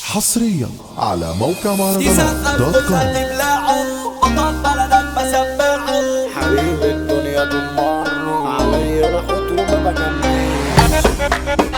حصريا على موقع مهرجانات تسقف دوت كوم وتخلي بلاعه بطل بلدك مسمعه حبيب الدنيا دمار علي رحت وما بكملش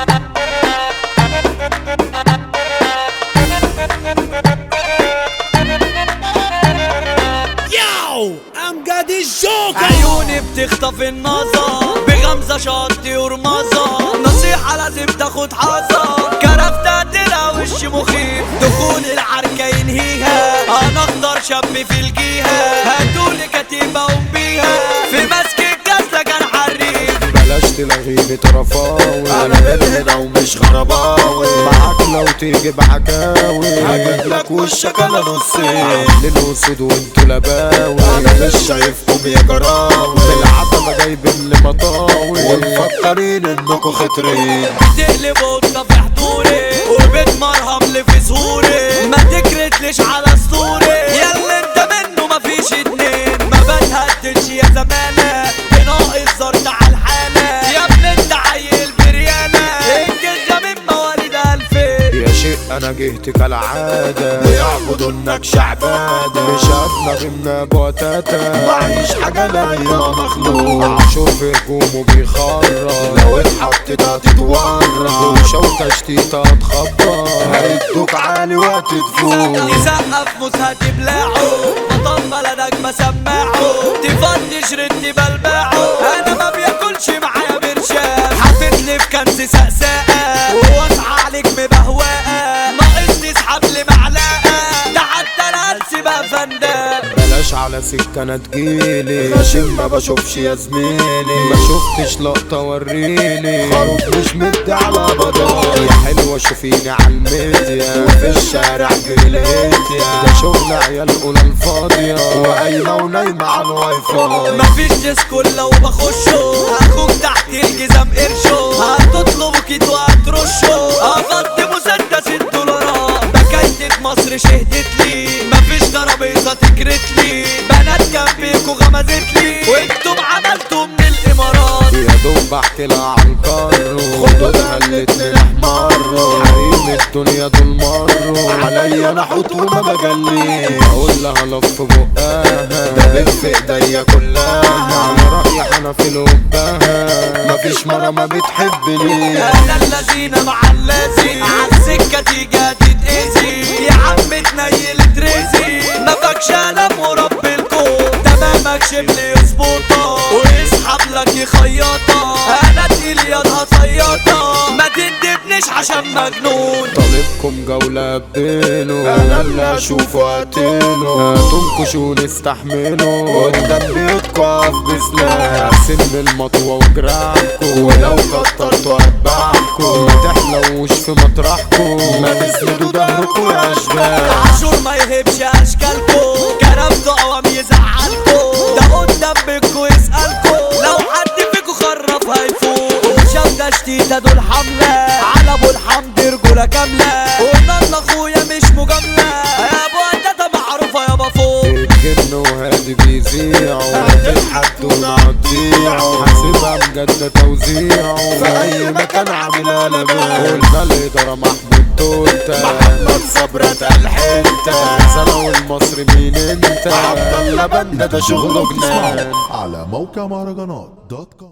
ياو امجد الجوكر عيوني بتخطف النظر بغمزة شط ورمزة نصيحة لازم تاخد حذر كرفتها تلا وش مخيف دخول العركة ينهيها انا اخضر شاب في الجيهة هاتولي كتيبة وبيها في مسك الجزلة كان حريف بلاش تلغي بطرفاوي انا من هنا ومش غرباوي معاك لو تيجي بحكاوي هجيب لك وشك انا نصين للاسود وانتوا لباوي انا مش شايفكم يا جراوي بالعتبة جايبين لي مطاوي ومفكرين انكم خطرين تقلب قطة في حضوري وبتمرهم لي في سهوري ما تكرتليش على اسطوري ياللي انت منه مفيش اتنين ما بتهدلش يا زمانة بناقص زرت على الحالة يا ابن انت عيل بريانة الجزة من مواليد الفين يا شيء انا جهت كالعادة ويعبدوا انك شعبادة مش هتلاقي من بوتاتا معيش حاجة لا يا مخلوق عاشور في هجومه بيخرج لو اتحطت هتتورط وشو تشتيت هتخبط هيدوك عالي وهتتفوق يسقف موسى تبلعه بطل بلدك مسمعه تفضي شريتي بلبعه انا ما بياكلش معايا برشام حاطط لي في كنز سقساقه وواسعة عليك مبهوقه ناقص تسحب لي معلقه ده حتى الهلس بقى فندق بلاش على سكة تجيلي عشان ما بشوفش يا زميلي ما شفتش لقطة وريلي خروف مش مدي على بضايا يا حلوة شوفيني على الميديا وفي الشارع جريتيا ده شغل عيال قول الفاضية وقايمة ونايمة على الواي فاي مفيش ديسكو لو بخشه اخوك تحت الجزام قرشه هتطلبوا كيت وهترشه افضي مسدس الدولارات بكايتة مصر شهدت لي مفيش ترابيزة تكرت لي بنات جنبيكوا غمزت لي وانتم عملتوا من الامارات يا دوب بحكي لها عن كارو خدودها الاتنين احمروا حريم الدنيا دول مروا عليا انا حوت وما بجلي اقول لها لف بقها ده بيت في ايديا كلها على رأيي حنفي لبها مفيش مرة ما بتحبني انا الذين مع اللذي عالسكة تيجي تتأذي يا عم تنيل ترزي مفكش قلم ورب الكون تمامك شبل يظبطها ويسحب لك يخيطها انا تقيل ياضها صياطة ما تندبنيش عشان مجنون طالبكم جولة بينه انا اللي اشوفه اقتله تنكشوا نستحمله قدام بيتكوا اقف بسلاح سن المطوة وجراحكوا ولو كترتوا اتبعكوا ما تحلوش في مطرحكوا ما تسندوا ظهركوا يا اشباح عاشور ما يهبش اشكالكو كرمتوا قوام يزعلكو ده قدام بيكو يسألكو لو حد فيكو خرف هيفوق وشاف تشتيتة دول حملة على ابو الحمد رجولة كاملة قلنا لاخويا مش مجاملة يا ابو انت معروفة يابا فوق الجن وهادي بيذيعوا هتتحد ونقضيعوا حاسبها مجد توزيعه في اي مكان عامل قلبان قلنا الاداره محمود توته محمد صبرة الحته سنة والمصري مين انت عبد الله بندة ده شغله جنان على موقع مهرجانات دوت كوم